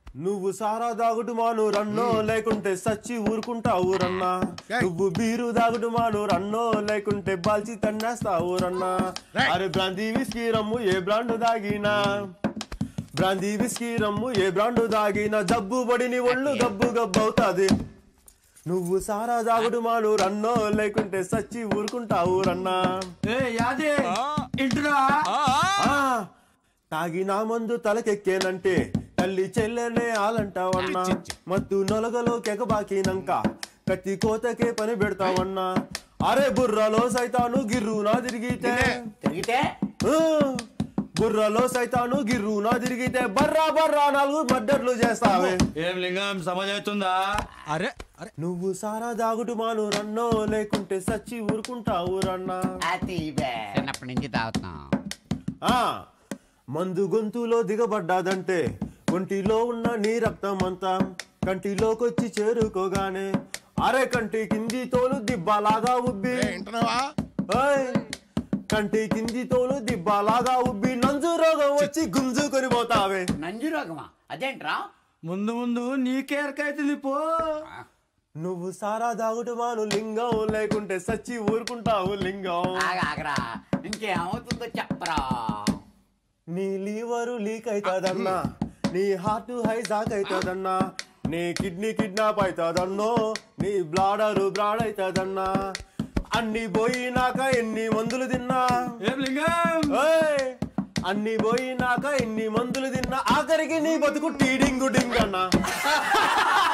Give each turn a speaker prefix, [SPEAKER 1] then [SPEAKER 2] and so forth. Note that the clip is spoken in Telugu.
[SPEAKER 1] నువ్వు సారా దాగుడు మాను రన్నో లేకుంటే సచ్చి ఊరుకుంటావు రన్నా
[SPEAKER 2] ఏయ్.
[SPEAKER 1] నువ్వు బీరు దాగుడు మాను రన్నో లేకుంటే బాల్చి తన్నేస్తావు రన్నా
[SPEAKER 2] రేయ్.
[SPEAKER 1] అరే బ్రాంతి విస్కీ రమ్ము ఏ బ్రాండ్ దాగినా బ్రాంతి విస్కీ రమ్ము ఏ బ్రాండ్ దాగినా జబ్బు పడిని ఒళ్ళు గబ్బు గబ్బు అవుతాది నువ్వు సారా దాగుడు మాను రన్నో లేకుంటే సచ్చి ఊరుకుంటావు రన్నా
[SPEAKER 3] ఏ యాదే ఇంటున్నా
[SPEAKER 1] ఆ, తాగినా మందు తలకెక్కేనంటే తల్లి చెల్లెనే ఆలంటావన్నా మత్తు నొలగలో కెగబాకినంక కత్తి కోతకే పని పెడతావన్నా అరే బుర్రలో సైతాను గిర్రునా తిరిగితే
[SPEAKER 4] తిరిగితే
[SPEAKER 1] ఆ, బుర్రలో సైతాను గిర్రునా తిరిగితే బర్రా బర్రా నాలుగు మర్డర్లు చేస్తావే
[SPEAKER 3] ఏం లింగం సమజవుతుందా
[SPEAKER 2] అరే అరే
[SPEAKER 1] నువ్వు సారా దాగుడు మాను రన్నో లేకుంటే సచ్చి ఊరుకుంటావు రన్నా
[SPEAKER 4] అతీబే
[SPEAKER 5] చిన్నప్పటి నుంచి తాగుతున్నాం
[SPEAKER 1] ఆ మందు గొంతులో దిగబడ్డాదంటే ఒంటిలో ఉన్న నీ రక్తం అంతా కంటిలోకొచ్చి చేరుకోగానే అరే కంటి కింది తోలు దిబ్బలాగా ఉబ్బి
[SPEAKER 2] ఏ, వింటున్నావా
[SPEAKER 1] ఓయ్, కంటి కింది తోలు దిబ్బలాగా ఉబ్బి నంజు రోగం వచ్చి గుంజుకొని పోతావే
[SPEAKER 4] నంజు రోగమా అదేంట్రా
[SPEAKER 3] ముందు ముందు నీకే ఎరకైతుంది పో
[SPEAKER 1] నువ్వు సారా దాగుడు మాను లింగం లేకుంటే సచ్చి ఊరుకుంటావు లింగం
[SPEAKER 4] ఆగా ఆగరా ఇంకేమవుతుందో చెప్పరా
[SPEAKER 1] నీ లీవరు లీక్ అవుతుందన్నా నీ హార్ట్ హైజాక్ అవుతుందన్నా నీ కిడ్నీ కిడ్నాప్ అవుతుందన్నో నీ బ్లాడరు బ్రాడ్ అవుతుందన్నా అన్ని పోయినాక ఎన్ని మందులు తిన్నా
[SPEAKER 3] ఏం లింగం
[SPEAKER 1] ఓయ్! అన్ని పోయినాక ఎన్ని మందులు తిన్నా ఆఖరికి నీ బతుకు టీడింగు డింగ్ అన్నా